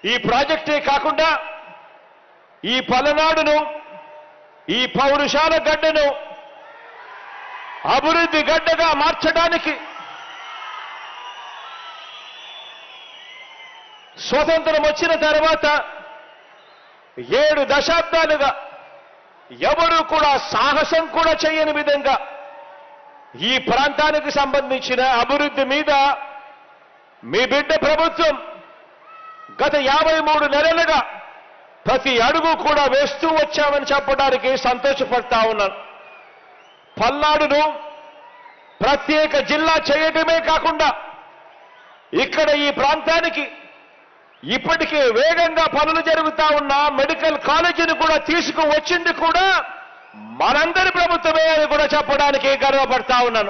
ఈ ప్రాజెక్టే కాకుండా ఈ పలనాడును ఈ పౌరుషాల గడ్డను అభివృద్ధి గడ్డగా మార్చడానికి స్వతంత్రం వచ్చిన తర్వాత ఏడు దశాబ్దాలుగా ఎవరు కూడా సాహసం కూడా చేయని విధంగా ఈ ప్రాంతానికి సంబంధించిన అభివృద్ధి మీద మీ బిడ్డ ప్రభుత్వం గత యాభై మూడు నెలలుగా ప్రతి అడుగు కూడా వేస్తూ వచ్చామని చెప్పడానికి సంతోషపడతా ఉన్నాను పల్నాడును ప్రత్యేక జిల్లా చేయటమే కాకుండా ఇక్కడ ఈ ప్రాంతానికి ఇప్పటికే వేగంగా పనులు జరుగుతా ఉన్న మెడికల్ కాలేజీని కూడా తీసుకువచ్చింది కూడా మనందరి ప్రభుత్వమే అని కూడా చెప్పడానికి గర్వపడతా ఉన్నాను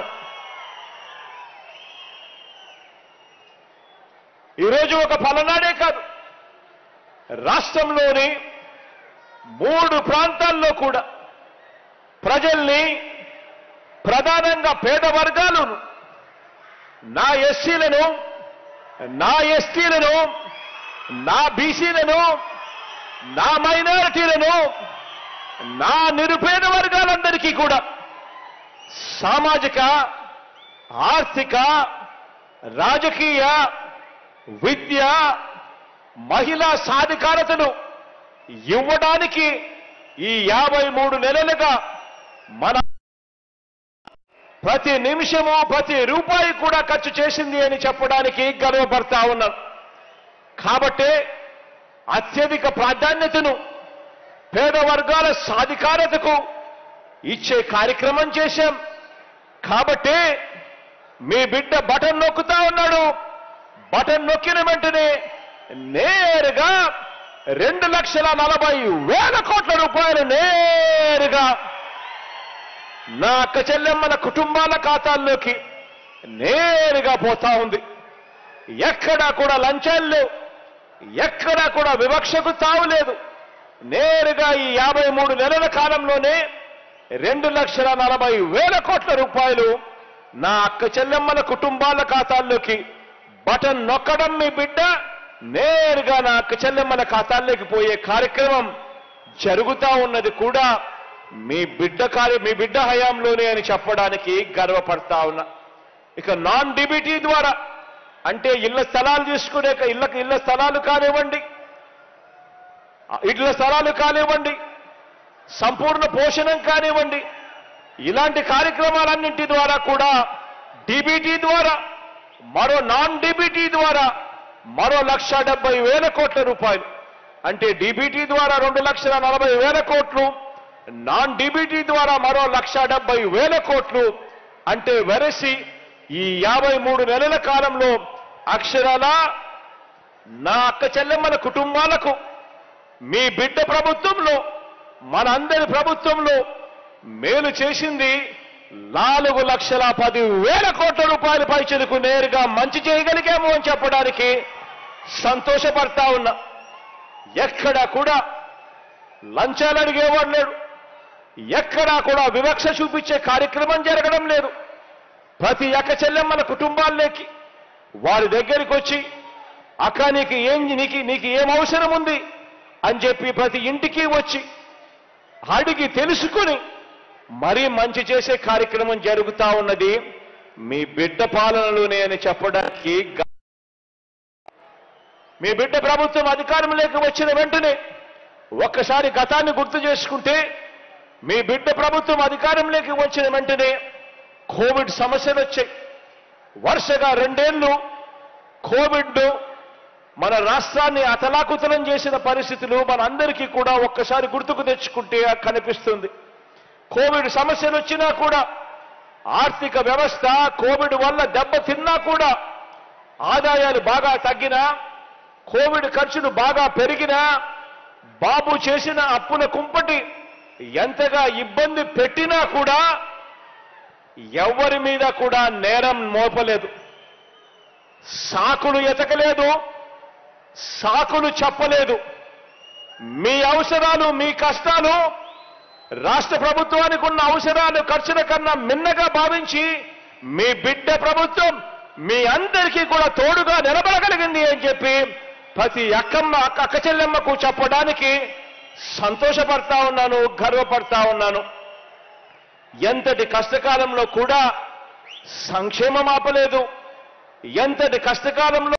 ఈరోజు ఒక పలనాడే కాదు రాష్ట్రంలోని మూడు ప్రాంతాల్లో కూడా ప్రజల్ని ప్రధానంగా పేద వర్గాలను నా ఎస్సీలను నా ఎస్టీలను నా బీసీలను నా మైనారిటీలను నా నిరుపేద వర్గాలందరికీ కూడా సామాజిక ఆర్థిక రాజకీయ విద్య మహిళా సాధికారతను ఇవ్వడానికి ఈ యాభై మూడు నెలలుగా మన ప్రతి నిమిషము ప్రతి రూపాయి కూడా ఖర్చు చేసింది అని చెప్పడానికి గర్వపడతా ఉన్నాను కాబట్టే అత్యధిక ప్రాధాన్యతను పేద వర్గాల సాధికారతకు ఇచ్చే కార్యక్రమం చేశాం కాబట్టే మీ బిడ్డ బటన్ నొక్కుతా ఉన్నాడు బటన్ నొక్కిన వెంటనే నేరుగా రెండు లక్షల నలభై వేల కోట్ల రూపాయలు నేరుగా నా అక్క చెల్లెమ్మల కుటుంబాల ఖాతాల్లోకి నేరుగా పోతా ఉంది ఎక్కడా కూడా లంచాలు లేవు ఎక్కడా కూడా వివక్షకు తావులేదు నేరుగా ఈ యాభై మూడు నెలల కాలంలోనే రెండు లక్షల నలభై వేల కోట్ల రూపాయలు నా అక్క చెల్లెమ్మల కుటుంబాల ఖాతాల్లోకి బటన్ నొక్కడం మీ బిడ్డ నేరుగా నా అక్క చెల్లెమ్మల ఖాతాల్లోకి పోయే కార్యక్రమం జరుగుతా ఉన్నది కూడా మీ బిడ్డ కార్య మీ బిడ్డ హయాంలోనే అని చెప్పడానికి గర్వపడతా ఉన్నా ఇక నాన్ డిబిటీ ద్వారా అంటే ఇళ్ల స్థలాలు తీసుకునే ఇళ్ళకి ఇళ్ల స్థలాలు కానివ్వండి ఇళ్ల స్థలాలు కానివ్వండి సంపూర్ణ పోషణం కానివ్వండి ఇలాంటి కార్యక్రమాలన్నింటి ద్వారా కూడా డిబిటీ ద్వారా మరో నాన్ డిబిటీ ద్వారా మరో లక్ష డెబ్బై వేల కోట్ల రూపాయలు అంటే డిబిటీ ద్వారా రెండు లక్షల నలభై వేల కోట్లు నాన్ డిబిటీ ద్వారా మరో లక్ష డెబ్బై వేల కోట్లు అంటే వెరసి ఈ యాభై మూడు నెలల కాలంలో అక్షరాల నా అక్క చెల్లెమ్మల కుటుంబాలకు మీ బిడ్డ ప్రభుత్వంలో మనందరి ప్రభుత్వంలో మేలు చేసింది నాలుగు లక్షల పది వేల కోట్ల రూపాయల పైచలకు నేరుగా మంచి చేయగలిగాము అని చెప్పడానికి సంతోషపడతా ఉన్నా ఎక్కడా కూడా లంచాలు అడిగేవాడు లేడు ఎక్కడా కూడా వివక్ష చూపించే కార్యక్రమం జరగడం లేదు ప్రతి అక్క చెల్లెమ్మల కుటుంబాల్లోకి వారి దగ్గరికి వచ్చి అక్క నీకు ఏం నీకు నీకు ఏం అవసరం ఉంది అని చెప్పి ప్రతి ఇంటికి వచ్చి అడిగి తెలుసుకుని మరీ మంచి చేసే కార్యక్రమం జరుగుతా ఉన్నది మీ బిడ్డ పాలనలోనే అని చెప్పడానికి గ- మీ బిడ్డ ప్రభుత్వం అధికారంలోకి వచ్చిన వెంటనే ఒక్కసారి గతాన్ని గుర్తు చేసుకుంటే మీ బిడ్డ ప్రభుత్వం అధికారంలోకి వచ్చిన వెంటనే కోవిడ్ సమస్యలు వచ్చాయి వరుసగా రెండేళ్లు కోవిడ్ మన రాష్ట్రాన్ని అతలాకుతలం చేసిన పరిస్థితులు మనందరికీ కూడా ఒక్కసారి గుర్తుకు తెచ్చుకుంటే కనిపిస్తుంది కోవిడ్ సమస్యలు వచ్చినా కూడా ఆర్థిక వ్యవస్థ కోవిడ్ వల్ల దెబ్బతిన్నా కూడా ఆదాయాలు బాగా తగ్గినా కోవిడ్ ఖర్చులు బాగా పెరిగినా బాబు చేసిన అప్పుల కుంపటి ఎంతగా ఇబ్బంది పెట్టినా కూడా ఎవరి మీద కూడా నేరం మోపలేదు సాకులు ఎతకలేదు సాకులు చెప్పలేదు మీ అవసరాలు మీ కష్టాలు రాష్ట్ర ప్రభుత్వానికి ఉన్న అవసరాలు ఖర్చుల కన్నా మిన్నగా భావించి మీ బిడ్డ ప్రభుత్వం మీ అందరికీ కూడా తోడుగా నిలబడగలిగింది అని చెప్పి ప్రతి అక్కమ్మ అక్క అక్క చెల్లెమ్మకు చెప్పడానికి సంతోషపడతా ఉన్నాను గర్వపడతా ఉన్నాను ఎంతటి కష్టకాలంలో కూడా సంక్షేమం ఆపలేదు ఎంతటి కష్టకాలంలో